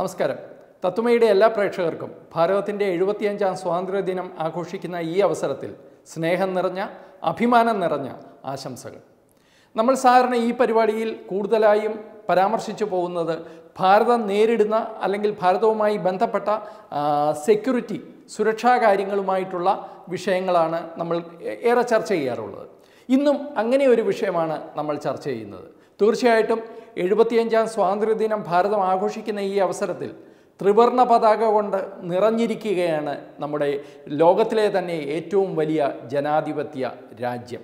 നമസ്കാരം തത്തുമയുടെ എല്ലാ പ്രേക്ഷകർക്കും ഭാരതത്തിൻ്റെ എഴുപത്തിയഞ്ചാം സ്വാതന്ത്ര്യദിനം ആഘോഷിക്കുന്ന ഈ അവസരത്തിൽ സ്നേഹം നിറഞ്ഞ അഭിമാനം നിറഞ്ഞ ആശംസകൾ നമ്മൾ സാധാരണ ഈ പരിപാടിയിൽ കൂടുതലായും പരാമർശിച്ചു പോകുന്നത് ഭാരതം നേരിടുന്ന അല്ലെങ്കിൽ ഭാരതവുമായി ബന്ധപ്പെട്ട സെക്യൂരിറ്റി സുരക്ഷാ കാര്യങ്ങളുമായിട്ടുള്ള വിഷയങ്ങളാണ് നമ്മൾ ഏറെ ചർച്ച ചെയ്യാറുള്ളത് ഇന്നും അങ്ങനെ ഒരു വിഷയമാണ് നമ്മൾ ചർച്ച ചെയ്യുന്നത് തീർച്ചയായിട്ടും എഴുപത്തിയഞ്ചാം സ്വാതന്ത്ര്യദിനം ഭാരതം ആഘോഷിക്കുന്ന ഈ അവസരത്തിൽ ത്രിവർണ പതാക കൊണ്ട് നിറഞ്ഞിരിക്കുകയാണ് നമ്മുടെ ലോകത്തിലെ തന്നെ ഏറ്റവും വലിയ ജനാധിപത്യ രാജ്യം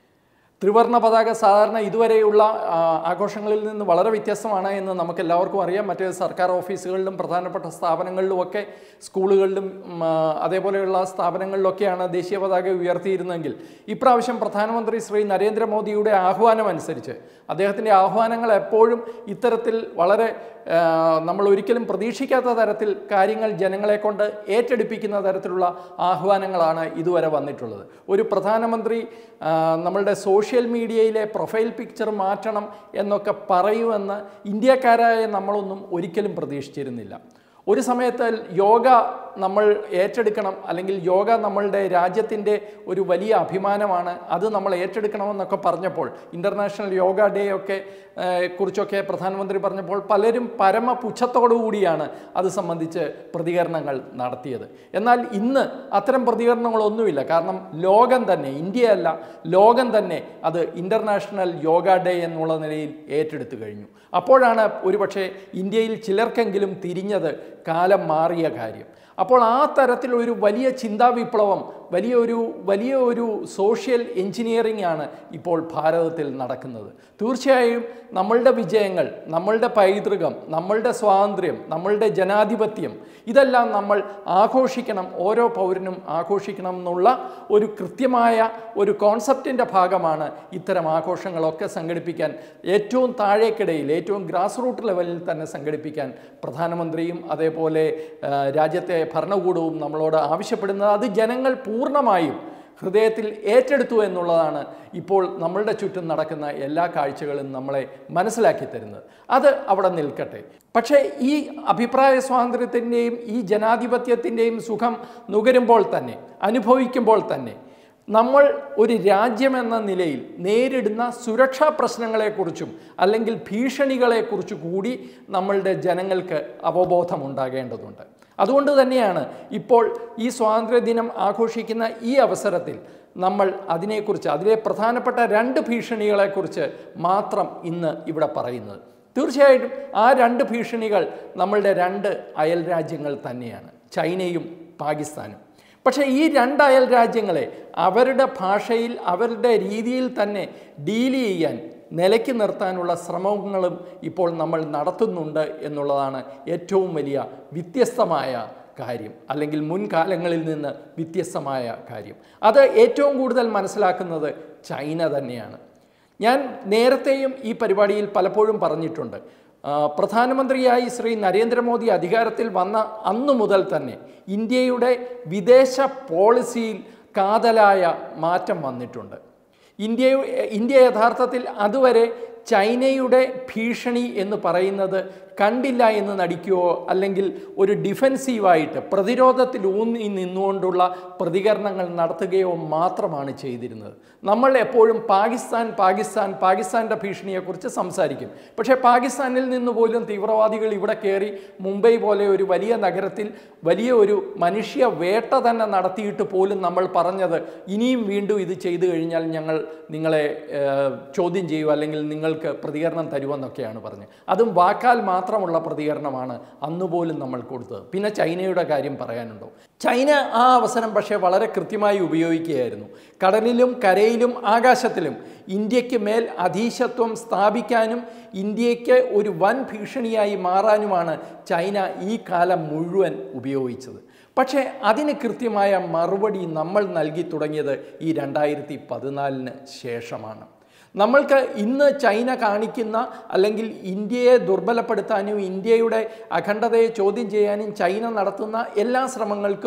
ത്രിവർണ പതാക സാധാരണ ഇതുവരെയുള്ള ആ, ആഘോഷങ്ങളിൽ നിന്ന് വളരെ വ്യത്യസ്തമാണ് എന്ന് നമുക്ക് എല്ലാവർക്കും അറിയാം മറ്റ് സർക്കാർ ഓഫീസുകളിലും പ്രധാനപ്പെട്ട സ്ഥാപനങ്ങളിലുമൊക്കെ സ്കൂളുകളിലും ഉം, ആ, അതേപോലെയുള്ള സ്ഥാപനങ്ങളിലൊക്കെയാണ് ദേശീയ പതാക ഉയർത്തിയിരുന്നെങ്കിൽ ഇപ്രാവശ്യം പ്രധാനമന്ത്രി ശ്രീ നരേന്ദ്രമോദിയുടെ ആഹ്വാനം അനുസരിച്ച് അദ്ദേഹത്തിൻ്റെ ആഹ്വാനങ്ങൾ എപ്പോഴും ഇത്തരത്തിൽ വളരെ ആ, നമ്മൾ ഒരിക്കലും പ്രതീക്ഷിക്കാത്ത തരത്തിൽ കാര്യങ്ങൾ ജനങ്ങളെ കൊണ്ട് ഏറ്റെടുപ്പിക്കുന്ന തരത്തിലുള്ള ആഹ്വാനങ്ങളാണ് ഇതുവരെ വന്നിട്ടുള്ളത് ഒരു പ്രധാനമന്ത്രി ആ, നമ്മളുടെ സോഷ്യൽ മീഡിയയിലെ പ്രൊഫൈൽ പിക്ചർ മാറ്റണം എന്നൊക്കെ പറയുമെന്ന് ഇന്ത്യക്കാരായ നമ്മളൊന്നും ഒരിക്കലും പ്രതീക്ഷിച്ചിരുന്നില്ല ഒരു സമയത്ത് യോഗ നമ്മൾ ഏറ്റെടുക്കണം അല്ലെങ്കിൽ യോഗ നമ്മളുടെ രാജ്യത്തിൻ്റെ ഒരു വലിയ അഭിമാനമാണ് അത് നമ്മൾ ഏറ്റെടുക്കണമെന്നൊക്കെ പറഞ്ഞപ്പോൾ ഇൻ്റർനാഷണൽ യോഗ ഡേ ഒക്കെ ഏഹ്, കുറിച്ചൊക്കെ പ്രധാനമന്ത്രി പറഞ്ഞപ്പോൾ പലരും പരമ പുച്ഛത്തോടു കൂടിയാണ് അത് സംബന്ധിച്ച് പ്രതികരണങ്ങൾ നടത്തിയത് എന്നാൽ ഇന്ന് അത്തരം പ്രതികരണങ്ങളൊന്നുമില്ല കാരണം ലോകം തന്നെ ഇന്ത്യയല്ല ലോകം തന്നെ അത് ഇൻ്റർനാഷണൽ യോഗ ഡേ എന്നുള്ള നിലയിൽ ഏറ്റെടുത്തു കഴിഞ്ഞു അപ്പോഴാണ് ഒരുപക്ഷെ ഇന്ത്യയിൽ ചിലർക്കെങ്കിലും തിരിഞ്ഞത് കാലം മാറിയ കാര്യം അപ്പോൾ ആ തരത്തിൽ ഒരു വലിയ ചിന്താ വിപ്ലവം വലിയൊരു വലിയ ഒരു സോഷ്യൽ എഞ്ചിനീയറിംഗ് ആണ് ഇപ്പോൾ ഭാരതത്തിൽ നടക്കുന്നത് തീർച്ചയായും നമ്മളുടെ വിജയങ്ങൾ നമ്മളുടെ പൈതൃകം നമ്മളുടെ സ്വാതന്ത്ര്യം നമ്മളുടെ ജനാധിപത്യം ഇതെല്ലാം നമ്മൾ ആഘോഷിക്കണം ഓരോ പൗരനും ആഘോഷിക്കണം എന്നുള്ള ഒരു കൃത്യമായ ഒരു കോൺസെപ്റ്റിൻ്റെ ഭാഗമാണ് ഇത്തരം ആഘോഷങ്ങളൊക്കെ സംഘടിപ്പിക്കാൻ ഏറ്റവും താഴേക്കിടയിൽ ഏറ്റവും ഗ്രാസ് റൂട്ട് ലെവലിൽ തന്നെ സംഘടിപ്പിക്കാൻ പ്രധാനമന്ത്രിയും അതേപോലെ ആ, രാജ്യത്തെ ഭരണകൂടവും നമ്മളോട് ആവശ്യപ്പെടുന്നത് അത് ജനങ്ങൾ പൂർണ്ണമായും ഹൃദയത്തിൽ ഏറ്റെടുത്തു എന്നുള്ളതാണ് ഇപ്പോൾ നമ്മളുടെ ചുറ്റും നടക്കുന്ന എല്ലാ കാഴ്ചകളും നമ്മളെ മനസ്സിലാക്കി തരുന്നത് അത് അവിടെ നിൽക്കട്ടെ പക്ഷേ ഈ അഭിപ്രായ സ്വാതന്ത്ര്യത്തിൻ്റെയും ഈ ജനാധിപത്യത്തിൻ്റെയും സുഖം നുകരുമ്പോൾ തന്നെ അനുഭവിക്കുമ്പോൾ തന്നെ നമ്മൾ ഒരു രാജ്യമെന്ന നിലയിൽ നേരിടുന്ന സുരക്ഷാ പ്രശ്നങ്ങളെക്കുറിച്ചും അല്ലെങ്കിൽ ഭീഷണികളെക്കുറിച്ച് കൂടി നമ്മളുടെ ജനങ്ങൾക്ക് അവബോധമുണ്ടാകേണ്ടതുണ്ട് അതുകൊണ്ട് തന്നെയാണ് ഇപ്പോൾ ഈ സ്വാതന്ത്ര്യദിനം ആഘോഷിക്കുന്ന ഈ അവസരത്തിൽ നമ്മൾ അതിനെക്കുറിച്ച് അതിലെ പ്രധാനപ്പെട്ട രണ്ട് ഭീഷണികളെക്കുറിച്ച് മാത്രം ഇന്ന് ഇവിടെ പറയുന്നത് തീർച്ചയായിട്ടും ആ രണ്ട് ഭീഷണികൾ നമ്മളുടെ രണ്ട് അയൽ രാജ്യങ്ങൾ തന്നെയാണ് ചൈനയും പാകിസ്ഥാനും പക്ഷേ ഈ രണ്ട് അയൽ രാജ്യങ്ങളെ അവരുടെ ഭാഷയിൽ അവരുടെ രീതിയിൽ തന്നെ ഡീൽ ചെയ്യാൻ നിലയ്ക്ക് നിർത്താനുള്ള ശ്രമങ്ങളും ഇപ്പോൾ നമ്മൾ നടത്തുന്നുണ്ട് എന്നുള്ളതാണ് ഏറ്റവും വലിയ വ്യത്യസ്തമായ കാര്യം അല്ലെങ്കിൽ മുൻകാലങ്ങളിൽ നിന്ന് വ്യത്യസ്തമായ കാര്യം അത് ഏറ്റവും കൂടുതൽ മനസ്സിലാക്കുന്നത് ചൈന തന്നെയാണ് ഞാൻ നേരത്തെയും ഈ പരിപാടിയിൽ പലപ്പോഴും പറഞ്ഞിട്ടുണ്ട് ആ, പ്രധാനമന്ത്രിയായി ശ്രീ നരേന്ദ്രമോദി അധികാരത്തിൽ വന്ന അന്നു മുതൽ തന്നെ ഇന്ത്യയുടെ വിദേശ പോളിസിയിൽ കാതലായ മാറ്റം വന്നിട്ടുണ്ട് ഇന്ത്യ ഇന്ത്യ യഥാർത്ഥത്തിൽ അതുവരെ ചൈനയുടെ ഭീഷണി എന്ന് പറയുന്നത് കണ്ടില്ല എന്ന് നടിക്കുകയോ അല്ലെങ്കിൽ ഒരു ഡിഫെൻസീവായിട്ട് പ്രതിരോധത്തിൽ ഊന്നി നിന്നുകൊണ്ടുള്ള പ്രതികരണങ്ങൾ നടത്തുകയോ മാത്രമാണ് ചെയ്തിരുന്നത് നമ്മൾ എപ്പോഴും പാകിസ്ഥാൻ പാകിസ്ഥാൻ പാകിസ്ഥാൻ്റെ ഭീഷണിയെക്കുറിച്ച് സംസാരിക്കും പക്ഷേ പാകിസ്ഥാനിൽ നിന്ന് പോലും തീവ്രവാദികൾ ഇവിടെ കയറി മുംബൈ പോലെ ഒരു വലിയ നഗരത്തിൽ വലിയ ഒരു മനുഷ്യ വേട്ട തന്നെ നടത്തിയിട്ട് പോലും നമ്മൾ പറഞ്ഞത് ഇനിയും വീണ്ടും ഇത് ചെയ്തു കഴിഞ്ഞാൽ ഞങ്ങൾ നിങ്ങളെ ഏഹ്, ചോദ്യം ചെയ്യും അല്ലെങ്കിൽ നിങ്ങൾക്ക് പ്രതികരണം തരുമെന്നൊക്കെയാണ് പറഞ്ഞത് അതും വാക്കാൽ മാത്രമുള്ള പ്രതികരണമാണ് അന്നുപോലും നമ്മൾ കൊടുത്തത് പിന്നെ ചൈനയുടെ കാര്യം പറയാനുണ്ടോ ചൈന ആ അവസരം പക്ഷേ വളരെ കൃത്യമായി ഉപയോഗിക്കുകയായിരുന്നു കടലിലും കരയിലും ആകാശത്തിലും ഇന്ത്യക്ക് മേൽ അധീശത്വം സ്ഥാപിക്കാനും ഇന്ത്യക്ക് ഒരു വൻ ഭീഷണിയായി മാറാനുമാണ് ചൈന ഈ കാലം മുഴുവൻ ഉപയോഗിച്ചത് പക്ഷേ അതിന് കൃത്യമായ മറുപടി നമ്മൾ നൽകി തുടങ്ങിയത് ഈ രണ്ടായിരത്തി പതിനാലിന് ശേഷമാണ് നമ്മൾക്ക് ഇന്ന് ചൈന കാണിക്കുന്ന അല്ലെങ്കിൽ ഇന്ത്യയെ ദുർബലപ്പെടുത്താനും ഇന്ത്യയുടെ അഖണ്ഡതയെ ചോദ്യം ചെയ്യാനും ചൈന നടത്തുന്ന എല്ലാ ശ്രമങ്ങൾക്കും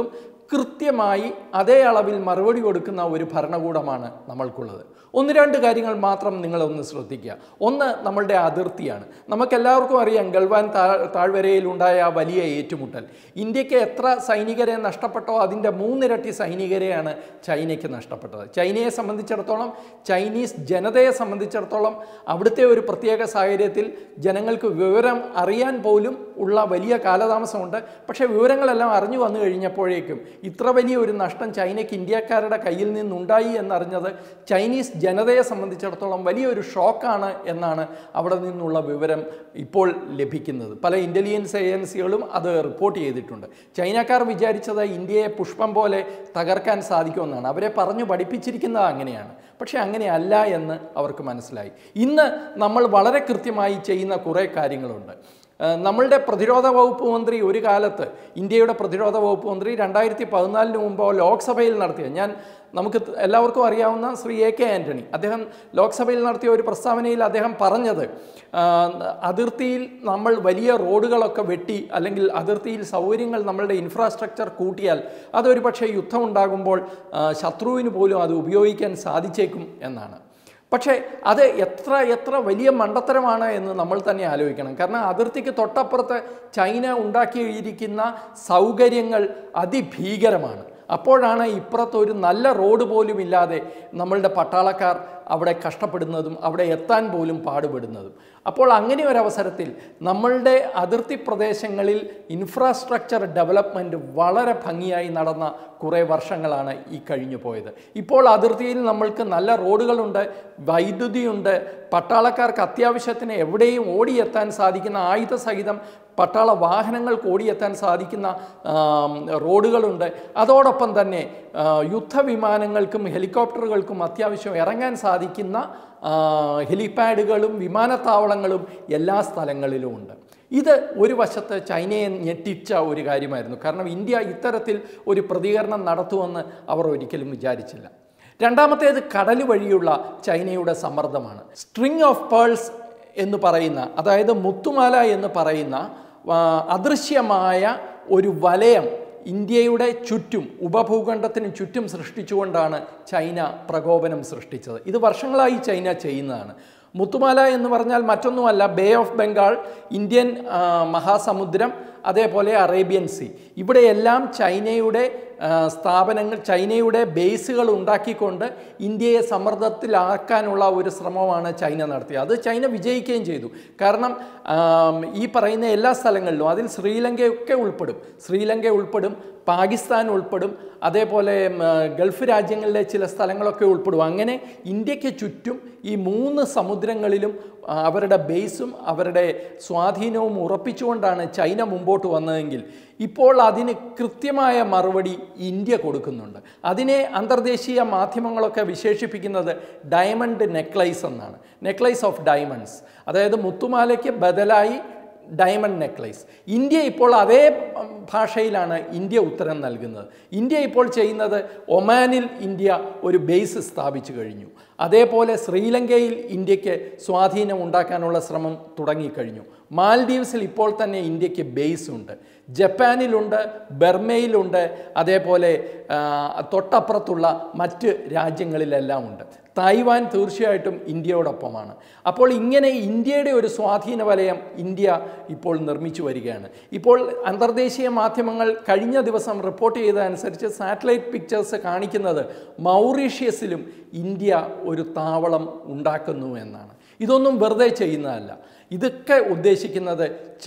കൃത്യമായി അതേ അളവിൽ മറുപടി കൊടുക്കുന്ന ഒരു ഭരണകൂടമാണ് നമ്മൾക്കുള്ളത് ഒന്ന് രണ്ട് കാര്യങ്ങൾ മാത്രം നിങ്ങളൊന്ന് ശ്രദ്ധിക്കുക ഒന്ന് നമ്മളുടെ അതിർത്തിയാണ് നമുക്കെല്ലാവർക്കും അറിയാം ഗൾവാൻ താ താഴ്വരയിൽ ഉണ്ടായ ആ വലിയ ഏറ്റുമുട്ടൽ ഇന്ത്യക്ക് എത്ര സൈനികരെ നഷ്ടപ്പെട്ടോ അതിൻ്റെ മൂന്നിരട്ടി സൈനികരെയാണ് ചൈനയ്ക്ക് നഷ്ടപ്പെട്ടത് ചൈനയെ സംബന്ധിച്ചിടത്തോളം ചൈനീസ് ജനതയെ സംബന്ധിച്ചിടത്തോളം അവിടുത്തെ ഒരു പ്രത്യേക സാഹചര്യത്തിൽ ജനങ്ങൾക്ക് വിവരം അറിയാൻ പോലും ഉള്ള വലിയ കാലതാമസമുണ്ട് പക്ഷേ വിവരങ്ങളെല്ലാം അറിഞ്ഞു വന്നു കഴിഞ്ഞപ്പോഴേക്കും ഇത്ര വലിയ ഒരു നഷ്ടം ചൈനയ്ക്ക് ഇന്ത്യക്കാരുടെ കയ്യിൽ നിന്നുണ്ടായി എന്നറിഞ്ഞത് ചൈനീസ് ജനതയെ സംബന്ധിച്ചിടത്തോളം വലിയൊരു ഷോക്കാണ് എന്നാണ് അവിടെ നിന്നുള്ള വിവരം ഇപ്പോൾ ലഭിക്കുന്നത് പല ഇൻ്റലിജൻസ് ഏജൻസികളും അത് റിപ്പോർട്ട് ചെയ്തിട്ടുണ്ട് ചൈനക്കാർ വിചാരിച്ചത് ഇന്ത്യയെ പുഷ്പം പോലെ തകർക്കാൻ സാധിക്കുമെന്നാണ് അവരെ പറഞ്ഞു പഠിപ്പിച്ചിരിക്കുന്നത് അങ്ങനെയാണ് പക്ഷേ അങ്ങനെയല്ല എന്ന് അവർക്ക് മനസ്സിലായി ഇന്ന് നമ്മൾ വളരെ കൃത്യമായി ചെയ്യുന്ന കുറേ കാര്യങ്ങളുണ്ട് ഏഹ് നമ്മളുടെ പ്രതിരോധ വകുപ്പ് മന്ത്രി ഒരു കാലത്ത് ഇന്ത്യയുടെ പ്രതിരോധ വകുപ്പ് മന്ത്രി രണ്ടായിരത്തി പതിനാലിന് മുമ്പ് ലോക്സഭയിൽ നടത്തിയ ഞാൻ നമുക്ക് എല്ലാവർക്കും അറിയാവുന്ന ശ്രീ എ കെ ആൻ്റണി അദ്ദേഹം ലോക്സഭയിൽ നടത്തിയ ഒരു പ്രസ്താവനയിൽ അദ്ദേഹം പറഞ്ഞത് ആഹ് അതിർത്തിയിൽ നമ്മൾ വലിയ റോഡുകളൊക്കെ വെട്ടി അല്ലെങ്കിൽ അതിർത്തിയിൽ സൗകര്യങ്ങൾ നമ്മളുടെ ഇൻഫ്രാസ്ട്രക്ചർ കൂട്ടിയാൽ അതൊരു പക്ഷേ യുദ്ധം ഉണ്ടാകുമ്പോൾ ആഹ് ശത്രുവിന് പോലും അത് ഉപയോഗിക്കാൻ സാധിച്ചേക്കും എന്നാണ് പക്ഷേ അത് എത്ര എത്ര വലിയ മണ്ടത്തരമാണ് എന്ന് നമ്മൾ തന്നെ ആലോചിക്കണം കാരണം അതിർത്തിക്ക് തൊട്ടപ്പുറത്ത് ചൈന ഉണ്ടാക്കിയിരിക്കുന്ന സൗകര്യങ്ങൾ അതിഭീകരമാണ് അപ്പോഴാണ് ഇപ്പുറത്ത് ഒരു നല്ല റോഡ് പോലും ഇല്ലാതെ നമ്മളുടെ പട്ടാളക്കാർ അവിടെ കഷ്ടപ്പെടുന്നതും അവിടെ എത്താൻ പോലും പാടുപെടുന്നതും അപ്പോൾ അങ്ങനെ ഒരു അവസരത്തിൽ നമ്മളുടെ അതിർത്തി പ്രദേശങ്ങളിൽ ഇൻഫ്രാസ്ട്രക്ചർ ഡെവലപ്മെൻറ്റ് വളരെ ഭംഗിയായി നടന്ന കുറേ വർഷങ്ങളാണ് ഈ കഴിഞ്ഞു പോയത് ഇപ്പോൾ അതിർത്തിയിൽ നമ്മൾക്ക് നല്ല റോഡുകളുണ്ട് വൈദ്യുതിയുണ്ട് പട്ടാളക്കാർക്ക് അത്യാവശ്യത്തിന് എവിടെയും ഓടിയെത്താൻ സാധിക്കുന്ന ആയുധ സഹിതം പട്ടാള വാഹനങ്ങൾക്ക് ഓടിയെത്താൻ സാധിക്കുന്ന ആം, റോഡുകളുണ്ട് അതോടൊപ്പം തന്നെ ആ, യുദ്ധവിമാനങ്ങൾക്കും ഹെലികോപ്റ്ററുകൾക്കും അത്യാവശ്യം ഇറങ്ങാൻ സാധിക്കുന്ന ആ, ഹെലിപാഡുകളും വിമാനത്താവളങ്ങളും എല്ലാ സ്ഥലങ്ങളിലും ഉണ്ട് ഇത് ഒരു വശത്ത് ചൈനയെ ഞെട്ടിച്ച ഒരു കാര്യമായിരുന്നു കാരണം ഇന്ത്യ ഇത്തരത്തിൽ ഒരു പ്രതികരണം നടത്തുമെന്ന് അവർ ഒരിക്കലും വിചാരിച്ചില്ല രണ്ടാമത്തേത് കടൽ വഴിയുള്ള ചൈനയുടെ സമ്മർദ്ദമാണ് സ്ട്രിങ് ഓഫ് പേൾസ് എന്ന് പറയുന്ന അതായത് മുത്തുമാല എന്ന് പറയുന്ന ആ, അദൃശ്യമായ ഒരു വലയം ഇന്ത്യയുടെ ചുറ്റും ഉപഭൂഖണ്ഡത്തിന് ചുറ്റും സൃഷ്ടിച്ചുകൊണ്ടാണ് ചൈന പ്രകോപനം സൃഷ്ടിച്ചത് ഇത് വർഷങ്ങളായി ചൈന ചെയ്യുന്നതാണ് മുത്തുമാല എന്ന് പറഞ്ഞാൽ മറ്റൊന്നുമല്ല ബേ ഓഫ് ബംഗാൾ ഇന്ത്യൻ ആ, മഹാസമുദ്രം അതേപോലെ അറേബ്യൻ സീ ഇവിടെയെല്ലാം ചൈനയുടെ ആ, സ്ഥാപനങ്ങൾ ചൈനയുടെ ബേസുകൾ ഉണ്ടാക്കിക്കൊണ്ട് ഇന്ത്യയെ സമ്മർദ്ദത്തിലാക്കാനുള്ള ഒരു ശ്രമമാണ് ചൈന നടത്തിയത് അത് ചൈന വിജയിക്കുകയും ചെയ്തു കാരണം ആം, ഈ പറയുന്ന എല്ലാ സ്ഥലങ്ങളിലും അതിൽ ശ്രീലങ്കയൊക്കെ ഉൾപ്പെടും ശ്രീലങ്ക ഉൾപ്പെടും പാകിസ്ഥാൻ ഉൾപ്പെടും അതേപോലെ ഉം, ആ, ഗൾഫ് രാജ്യങ്ങളിലെ ചില സ്ഥലങ്ങളൊക്കെ ഉൾപ്പെടും അങ്ങനെ ഇന്ത്യക്ക് ചുറ്റും ഈ മൂന്ന് സമുദ്രങ്ങളിലും ആ, അവരുടെ ബേസും അവരുടെ സ്വാധീനവും ഉറപ്പിച്ചുകൊണ്ടാണ് ചൈന മുമ്പോട്ട് വന്നതെങ്കിൽ ഇപ്പോൾ അതിന് കൃത്യമായ മറുപടി ഇന്ത്യ കൊടുക്കുന്നുണ്ട് അതിനെ അന്തർദേശീയ മാധ്യമങ്ങളൊക്കെ വിശേഷിപ്പിക്കുന്നത് ഡയമണ്ട് നെക്ലൈസ് എന്നാണ് നെക്ലൈസ് ഓഫ് ഡയമണ്ട്സ് അതായത് മുത്തുമാലയ്ക്ക് ബദലായി ഡയമണ്ട് നെക്ലൈസ് ഇന്ത്യ ഇപ്പോൾ അതേ ഉം, ഭാഷയിലാണ് ഇന്ത്യ ഉത്തരം നൽകുന്നത് ഇന്ത്യ ഇപ്പോൾ ചെയ്യുന്നത് ഒമാനിൽ ഇന്ത്യ ഒരു ബേസ് സ്ഥാപിച്ചു കഴിഞ്ഞു അതേപോലെ ശ്രീലങ്കയിൽ ഇന്ത്യക്ക് സ്വാധീനം ഉണ്ടാക്കാനുള്ള ശ്രമം തുടങ്ങിക്കഴിഞ്ഞു മാൽഡീവ്സിൽ ഇപ്പോൾ തന്നെ ഇന്ത്യക്ക് ബേസ് ഉണ്ട് ജപ്പാനിലുണ്ട് ബർമയിലുണ്ട് അതേപോലെ ആ, തൊട്ടപ്പുറത്തുള്ള മറ്റ് രാജ്യങ്ങളിലെല്ലാം ഉണ്ട് തായ്വാൻ തീർച്ചയായിട്ടും ഇന്ത്യയോടൊപ്പമാണ് അപ്പോൾ ഇങ്ങനെ ഇന്ത്യയുടെ ഒരു സ്വാധീന വലയം ഇന്ത്യ ഇപ്പോൾ നിർമ്മിച്ചു വരികയാണ് ഇപ്പോൾ അന്തർദേശീയ മാധ്യമങ്ങൾ കഴിഞ്ഞ ദിവസം റിപ്പോർട്ട് ചെയ്തതനുസരിച്ച് സാറ്റലൈറ്റ് പിക്ചേഴ്സ് കാണിക്കുന്നത് മൗറീഷ്യസിലും ഇന്ത്യ ഒരു താവളം ഉണ്ടാക്കുന്നു എന്നാണ് ഇതൊന്നും വെറുതെ ചെയ്യുന്നതല്ല ഇതൊക്കെ ഉദ്ദേശിക്കുന്നത്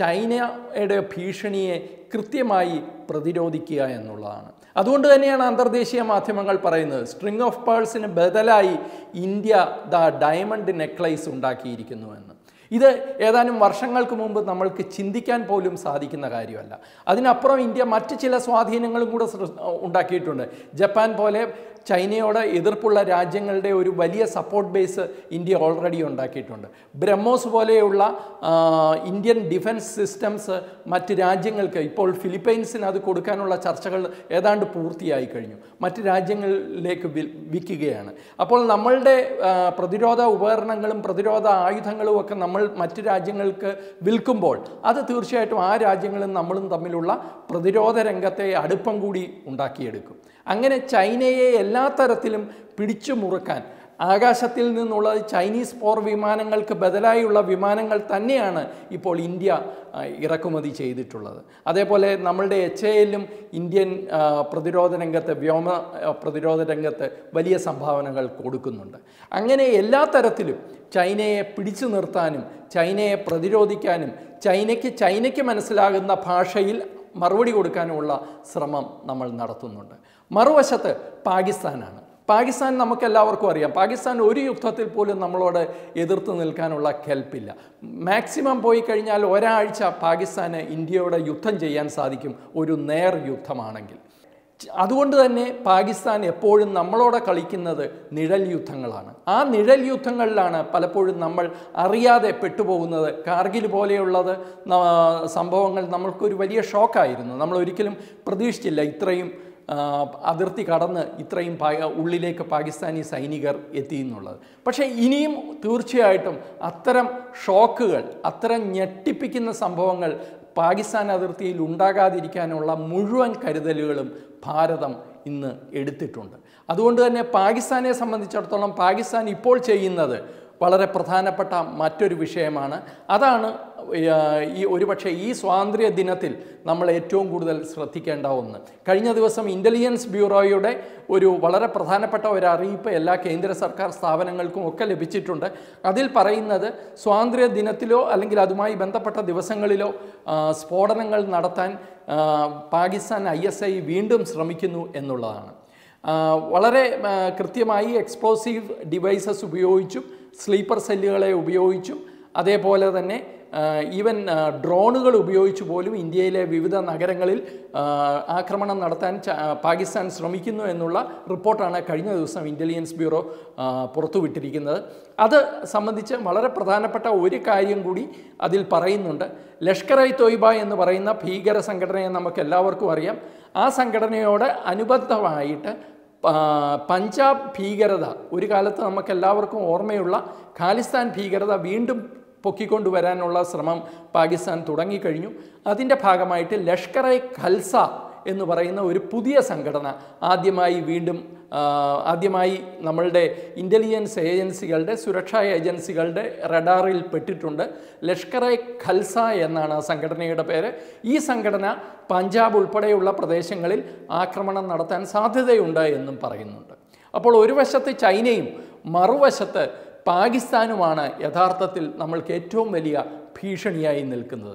ചൈനയുടെ ഭീഷണിയെ കൃത്യമായി പ്രതിരോധിക്കുക എന്നുള്ളതാണ് അതുകൊണ്ട് തന്നെയാണ് അന്തർദേശീയ മാധ്യമങ്ങൾ പറയുന്നത് സ്ട്രിങ് ഓഫ് പേൾസിന് ബദലായി ഇന്ത്യ ദ ഡയമണ്ട് നെക്ലൈസ് ഉണ്ടാക്കിയിരിക്കുന്നു എന്ന് ഇത് ഏതാനും വർഷങ്ങൾക്ക് മുമ്പ് നമ്മൾക്ക് ചിന്തിക്കാൻ പോലും സാധിക്കുന്ന കാര്യമല്ല അതിനപ്പുറം ഇന്ത്യ മറ്റ് ചില സ്വാധീനങ്ങളും കൂടെ സൃ- ഉണ്ടാക്കിയിട്ടുണ്ട് ജപ്പാൻ പോലെ ചൈനയോട് എതിർപ്പുള്ള രാജ്യങ്ങളുടെ ഒരു വലിയ സപ്പോർട്ട് ബേസ് ഇന്ത്യ ഓൾറെഡി ഉണ്ടാക്കിയിട്ടുണ്ട് ബ്രഹ്മോസ് പോലെയുള്ള ആ, ഇന്ത്യൻ ഡിഫൻസ് സിസ്റ്റംസ് മറ്റ് രാജ്യങ്ങൾക്ക് ഇപ്പോൾ ഫിലിപ്പൈൻസിന് അത് കൊടുക്കാനുള്ള ചർച്ചകൾ ഏതാണ്ട് പൂർത്തിയായി കഴിഞ്ഞു മറ്റ് രാജ്യങ്ങളിലേക്ക് വി- വിൽക്കുകയാണ് അപ്പോൾ നമ്മളുടെ ആ, പ്രതിരോധ ഉപകരണങ്ങളും പ്രതിരോധ ആയുധങ്ങളും ഒക്കെ നമ്മൾ നമ്മൾ മറ്റ് രാജ്യങ്ങൾക്ക് വിൽക്കുമ്പോൾ അത് തീർച്ചയായിട്ടും ആ രാജ്യങ്ങളും നമ്മളും തമ്മിലുള്ള പ്രതിരോധ രംഗത്തെ അടുപ്പം കൂടി ഉണ്ടാക്കിയെടുക്കും അങ്ങനെ ചൈനയെ എല്ലാ തരത്തിലും പിടിച്ചു മുറുക്കാൻ ആകാശത്തിൽ നിന്നുള്ള ചൈനീസ് പോർ വിമാനങ്ങൾക്ക് ബദലായുള്ള വിമാനങ്ങൾ തന്നെയാണ് ഇപ്പോൾ ഇന്ത്യ ആ, ഇറക്കുമതി ചെയ്തിട്ടുള്ളത് അതേപോലെ നമ്മളുടെ എച്ച് എയിലും ഇന്ത്യൻ ആ, പ്രതിരോധ രംഗത്ത് വ്യോമ ആ, പ്രതിരോധ രംഗത്ത് വലിയ സംഭാവനകൾ കൊടുക്കുന്നുണ്ട് അങ്ങനെ എല്ലാ തരത്തിലും ചൈനയെ പിടിച്ചു നിർത്താനും ചൈനയെ പ്രതിരോധിക്കാനും ചൈനയ്ക്ക് ചൈനയ്ക്ക് മനസ്സിലാകുന്ന ഭാഷയിൽ മറുപടി കൊടുക്കാനുമുള്ള ശ്രമം നമ്മൾ നടത്തുന്നുണ്ട് മറുവശത്ത് പാകിസ്ഥാനാണ് പാകിസ്ഥാൻ നമുക്കെല്ലാവർക്കും അറിയാം പാകിസ്ഥാൻ ഒരു യുദ്ധത്തിൽ പോലും നമ്മളോട് എതിർത്ത് നിൽക്കാനുള്ള കെൽപ്പില്ല മാക്സിമം പോയി കഴിഞ്ഞാൽ ഒരാഴ്ച പാകിസ്ഥാന് ഇന്ത്യയോട് യുദ്ധം ചെയ്യാൻ സാധിക്കും ഒരു നേർ യുദ്ധമാണെങ്കിൽ അതുകൊണ്ട് തന്നെ പാകിസ്ഥാൻ എപ്പോഴും നമ്മളോട് കളിക്കുന്നത് നിഴൽ യുദ്ധങ്ങളാണ് ആ നിഴൽ യുദ്ധങ്ങളിലാണ് പലപ്പോഴും നമ്മൾ അറിയാതെ പെട്ടുപോകുന്നത് കാർഗിൽ പോലെയുള്ളത് ന- സംഭവങ്ങൾ നമ്മൾക്കൊരു വലിയ ഷോക്കായിരുന്നു നമ്മൾ ഒരിക്കലും പ്രതീക്ഷിച്ചില്ല ഇത്രയും ആ, അതിർത്തി കടന്ന് ഇത്രയും പാ- ഉള്ളിലേക്ക് പാകിസ്ഥാനി സൈനികർ എത്തി എന്നുള്ളത് പക്ഷേ ഇനിയും തീർച്ചയായിട്ടും അത്തരം ഷോക്കുകൾ അത്തരം ഞെട്ടിപ്പിക്കുന്ന സംഭവങ്ങൾ പാകിസ്ഥാൻ അതിർത്തിയിൽ ഉണ്ടാകാതിരിക്കാനുള്ള മുഴുവൻ കരുതലുകളും ഭാരതം ഇന്ന് എടുത്തിട്ടുണ്ട് അതുകൊണ്ട് തന്നെ പാകിസ്ഥാനെ സംബന്ധിച്ചിടത്തോളം പാകിസ്ഥാൻ ഇപ്പോൾ ചെയ്യുന്നത് വളരെ പ്രധാനപ്പെട്ട മറ്റൊരു വിഷയമാണ് അതാണ് ആ, ഈ ഒരുപക്ഷെ ഈ സ്വാതന്ത്ര്യ ദിനത്തിൽ നമ്മൾ ഏറ്റവും കൂടുതൽ ശ്രദ്ധിക്കേണ്ട ഒന്ന് കഴിഞ്ഞ ദിവസം ഇൻ്റലിജൻസ് ബ്യൂറോയുടെ ഒരു വളരെ പ്രധാനപ്പെട്ട ഒരു അറിയിപ്പ് എല്ലാ കേന്ദ്ര സർക്കാർ സ്ഥാപനങ്ങൾക്കും ഒക്കെ ലഭിച്ചിട്ടുണ്ട് അതിൽ പറയുന്നത് സ്വാതന്ത്ര്യ ദിനത്തിലോ അല്ലെങ്കിൽ അതുമായി ബന്ധപ്പെട്ട ദിവസങ്ങളിലോ ആ, സ്ഫോടനങ്ങൾ നടത്താൻ ആ, പാകിസ്ഥാൻ ഐ വീണ്ടും ശ്രമിക്കുന്നു എന്നുള്ളതാണ് ആ, വളരെ ആ, കൃത്യമായി എക്സ്പ്ലോസീവ് ഡിവൈസസ് ഉപയോഗിച്ചും സ്ലീപ്പർ സെല്ലുകളെ ഉപയോഗിച്ചും അതേപോലെ തന്നെ ആ, ഈവൻ ആ, ഡ്രോണുകൾ ഉപയോഗിച്ച് പോലും ഇന്ത്യയിലെ വിവിധ നഗരങ്ങളിൽ ആ, ആക്രമണം നടത്താൻ ച- ആ, പാകിസ്ഥാൻ ശ്രമിക്കുന്നു എന്നുള്ള റിപ്പോർട്ടാണ് കഴിഞ്ഞ ദിവസം ഇൻ്റലിജൻസ് ബ്യൂറോ ആ, പുറത്തുവിട്ടിരിക്കുന്നത് അത് സംബന്ധിച്ച് വളരെ പ്രധാനപ്പെട്ട ഒരു കാര്യം കൂടി അതിൽ പറയുന്നുണ്ട് ലഷ്കർ ഇ തോയ്ബ എന്ന് പറയുന്ന ഭീകര സംഘടനയെ നമുക്ക് എല്ലാവർക്കും അറിയാം ആ സംഘടനയോട് അനുബന്ധമായിട്ട് പ- പഞ്ചാബ് ഭീകരത ഒരു കാലത്ത് നമുക്ക് എല്ലാവർക്കും ഓർമ്മയുള്ള ഖാലിസ്ഥാൻ ഭീകരത വീണ്ടും പൊക്കിക്കൊണ്ടുവരാനുള്ള ശ്രമം പാകിസ്ഥാൻ തുടങ്ങിക്കഴിഞ്ഞു അതിൻ്റെ ഭാഗമായിട്ട് ലഷ്കർ എ ഖൽസ എന്ന് പറയുന്ന ഒരു പുതിയ സംഘടന ആദ്യമായി വീണ്ടും ആ, ആദ്യമായി നമ്മളുടെ ഇൻ്റലിജൻസ് ഏജൻസികളുടെ സുരക്ഷാ ഏജൻസികളുടെ റഡാറിൽ പെട്ടിട്ടുണ്ട് ലഷ്കർ എ ഖൽസ എന്നാണ് ആ സംഘടനയുടെ പേര് ഈ സംഘടന പഞ്ചാബ് ഉൾപ്പെടെയുള്ള പ്രദേശങ്ങളിൽ ആക്രമണം നടത്താൻ സാധ്യതയുണ്ട് എന്നും പറയുന്നുണ്ട് അപ്പോൾ ഒരു വശത്ത് ചൈനയും മറുവശത്ത് പാകിസ്ഥാനുമാണ് യഥാർത്ഥത്തിൽ നമ്മൾക്ക് ഏറ്റവും വലിയ ഭീഷണിയായി നിൽക്കുന്നത്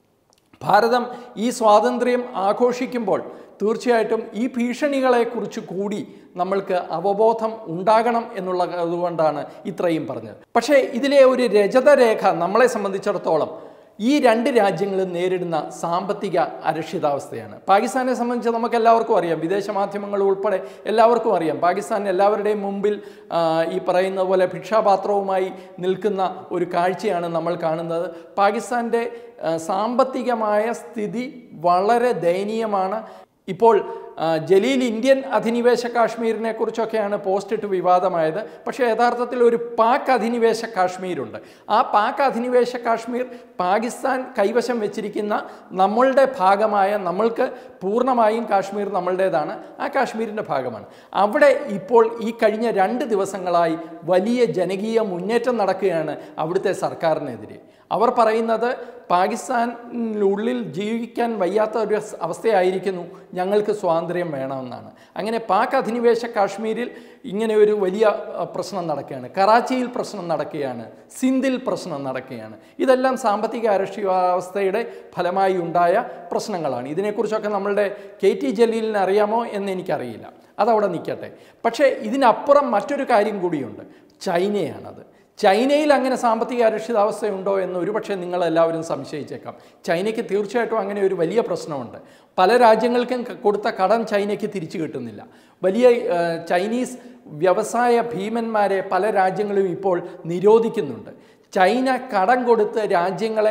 ഭാരതം ഈ സ്വാതന്ത്ര്യം ആഘോഷിക്കുമ്പോൾ തീർച്ചയായിട്ടും ഈ ഭീഷണികളെക്കുറിച്ച് കൂടി നമ്മൾക്ക് അവബോധം ഉണ്ടാകണം എന്നുള്ള അതുകൊണ്ടാണ് ഇത്രയും പറഞ്ഞത് പക്ഷേ ഇതിലെ ഒരു രജതരേഖ നമ്മളെ സംബന്ധിച്ചിടത്തോളം ഈ രണ്ട് രാജ്യങ്ങളും നേരിടുന്ന സാമ്പത്തിക അരക്ഷിതാവസ്ഥയാണ് പാകിസ്ഥാനെ സംബന്ധിച്ച് നമുക്ക് എല്ലാവർക്കും അറിയാം വിദേശ മാധ്യമങ്ങൾ ഉൾപ്പെടെ എല്ലാവർക്കും അറിയാം പാകിസ്ഥാൻ എല്ലാവരുടെയും മുമ്പിൽ ആ, ഈ പറയുന്ന പോലെ ഭിക്ഷാപാത്രവുമായി നിൽക്കുന്ന ഒരു കാഴ്ചയാണ് നമ്മൾ കാണുന്നത് പാകിസ്ഥാൻ്റെ ആ, സാമ്പത്തികമായ സ്ഥിതി വളരെ ദയനീയമാണ് ഇപ്പോൾ ആ, ജലീൽ ഇന്ത്യൻ അധിനിവേശ കാശ്മീരിനെ കുറിച്ചൊക്കെയാണ് പോസ്റ്റ് ഇട്ട് വിവാദമായത് പക്ഷേ യഥാർത്ഥത്തിൽ ഒരു പാക് അധിനിവേശ കാശ്മീരുണ്ട് ആ പാക് അധിനിവേശ കാശ്മീർ പാകിസ്ഥാൻ കൈവശം വെച്ചിരിക്കുന്ന നമ്മളുടെ ഭാഗമായ നമ്മൾക്ക് പൂർണ്ണമായും കാശ്മീർ നമ്മളുടേതാണ് ആ കാശ്മീരിൻ്റെ ഭാഗമാണ് അവിടെ ഇപ്പോൾ ഈ കഴിഞ്ഞ രണ്ട് ദിവസങ്ങളായി വലിയ ജനകീയ മുന്നേറ്റം നടക്കുകയാണ് അവിടുത്തെ സർക്കാരിനെതിരെ അവർ പറയുന്നത് പാകിസ്ഥാനിനുള്ളിൽ ജീവിക്കാൻ വയ്യാത്ത ഒരു സ് അവസ്ഥയായിരിക്കുന്നു ഞങ്ങൾക്ക് സ്വാതന്ത്ര്യം വേണമെന്നാണ് അങ്ങനെ പാക് അധിനിവേശ കാശ്മീരിൽ ഇങ്ങനെ ഒരു വലിയ അഹ്, പ്രശ്നം നടക്കുകയാണ് കറാച്ചിയിൽ പ്രശ്നം നടക്കുകയാണ് സിന്ധിൽ പ്രശ്നം നടക്കുകയാണ് ഇതെല്ലാം സാമ്പത്തിക അരക്ഷിതാവസ്ഥയുടെ ഫലമായി ഉണ്ടായ പ്രശ്നങ്ങളാണ് ഇതിനെക്കുറിച്ചൊക്കെ നമ്മളുടെ കെ ടി ജലീലിന് അറിയാമോ എന്ന് എനിക്കറിയില്ല അതവിടെ നിൽക്കട്ടെ പക്ഷേ ഇതിനപ്പുറം മറ്റൊരു കാര്യം കൂടിയുണ്ട് ചൈനയാണത് ചൈനയിൽ അങ്ങനെ സാമ്പത്തിക അരക്ഷിതാവസ്ഥയുണ്ടോ എന്ന് ഒരുപക്ഷെ നിങ്ങളെല്ലാവരും സംശയിച്ചേക്കാം ചൈനയ്ക്ക് തീർച്ചയായിട്ടും അങ്ങനെ ഒരു വലിയ പ്രശ്നമുണ്ട് പല രാജ്യങ്ങൾക്കും ക- കൊടുത്ത കടം ചൈനയ്ക്ക് തിരിച്ചു കിട്ടുന്നില്ല വലിയ ആ, ചൈനീസ് വ്യവസായ ഭീമന്മാരെ പല രാജ്യങ്ങളും ഇപ്പോൾ നിരോധിക്കുന്നുണ്ട് ചൈന കടം കൊടുത്ത് രാജ്യങ്ങളെ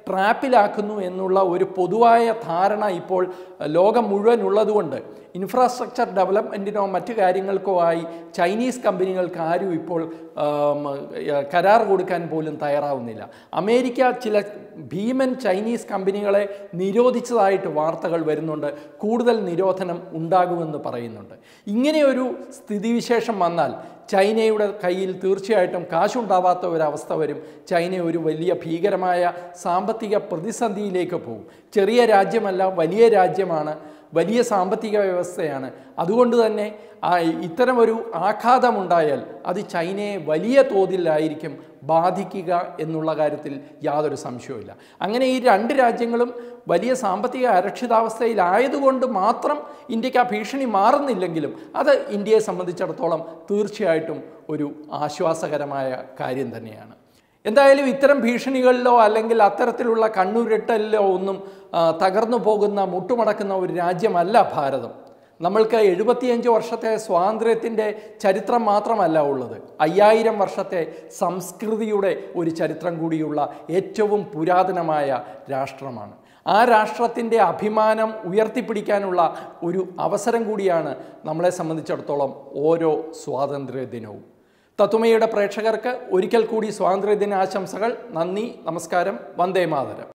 ട്രാപ്പിലാക്കുന്നു എന്നുള്ള ഒരു പൊതുവായ ധാരണ ഇപ്പോൾ ലോകം മുഴുവൻ ഉള്ളതുകൊണ്ട് ഇൻഫ്രാസ്ട്രക്ചർ ഡെവലപ്മെൻറ്റിനോ മറ്റു കാര്യങ്ങൾക്കോ ആയി ചൈനീസ് കമ്പനികൾക്ക് ആരും ഇപ്പോൾ ആം, ഏഹ്, കരാർ കൊടുക്കാൻ പോലും തയ്യാറാവുന്നില്ല അമേരിക്ക ചില ഭീമൻ ചൈനീസ് കമ്പനികളെ നിരോധിച്ചതായിട്ട് വാർത്തകൾ വരുന്നുണ്ട് കൂടുതൽ നിരോധനം ഉണ്ടാകുമെന്ന് പറയുന്നുണ്ട് ഇങ്ങനെയൊരു സ്ഥിതിവിശേഷം വന്നാൽ ചൈനയുടെ കയ്യിൽ തീർച്ചയായിട്ടും കാശുണ്ടാവാത്ത ഒരവസ്ഥ വരും ചൈന ഒരു വലിയ ഭീകരമായ സാമ്പത്തിക പ്രതിസന്ധിയിലേക്ക് പോകും ചെറിയ രാജ്യമല്ല വലിയ രാജ്യമാണ് വലിയ സാമ്പത്തിക വ്യവസ്ഥയാണ് അതുകൊണ്ട് തന്നെ ആ ഇത്തരമൊരു ആഘാതമുണ്ടായാൽ അത് ചൈനയെ വലിയ തോതിലായിരിക്കും ബാധിക്കുക എന്നുള്ള കാര്യത്തിൽ യാതൊരു സംശയവുമില്ല അങ്ങനെ ഈ രണ്ട് രാജ്യങ്ങളും വലിയ സാമ്പത്തിക അരക്ഷിതാവസ്ഥയിലായതുകൊണ്ട് മാത്രം ഇന്ത്യക്ക് ആ ഭീഷണി മാറുന്നില്ലെങ്കിലും അത് ഇന്ത്യയെ സംബന്ധിച്ചിടത്തോളം തീർച്ചയായിട്ടും ഒരു ആശ്വാസകരമായ കാര്യം തന്നെയാണ് എന്തായാലും ഇത്തരം ഭീഷണികളിലോ അല്ലെങ്കിൽ അത്തരത്തിലുള്ള കണ്ണുരുട്ടലിലോ ഒന്നും ആ, തകർന്നു പോകുന്ന മുട്ടുമടക്കുന്ന ഒരു രാജ്യമല്ല ഭാരതം നമ്മൾക്ക് എഴുപത്തിയഞ്ച് വർഷത്തെ സ്വാതന്ത്ര്യത്തിൻ്റെ ചരിത്രം മാത്രമല്ല ഉള്ളത് അയ്യായിരം വർഷത്തെ സംസ്കൃതിയുടെ ഒരു ചരിത്രം കൂടിയുള്ള ഏറ്റവും പുരാതനമായ രാഷ്ട്രമാണ് ആ രാഷ്ട്രത്തിൻ്റെ അഭിമാനം ഉയർത്തിപ്പിടിക്കാനുള്ള ഒരു അവസരം കൂടിയാണ് നമ്മളെ സംബന്ധിച്ചിടത്തോളം ഓരോ സ്വാതന്ത്ര്യ ദിനവും തത്തുമയുടെ പ്രേക്ഷകർക്ക് ഒരിക്കൽ കൂടി സ്വാതന്ത്ര്യദിന ആശംസകൾ നന്ദി നമസ്കാരം വന്ദേ മാതരം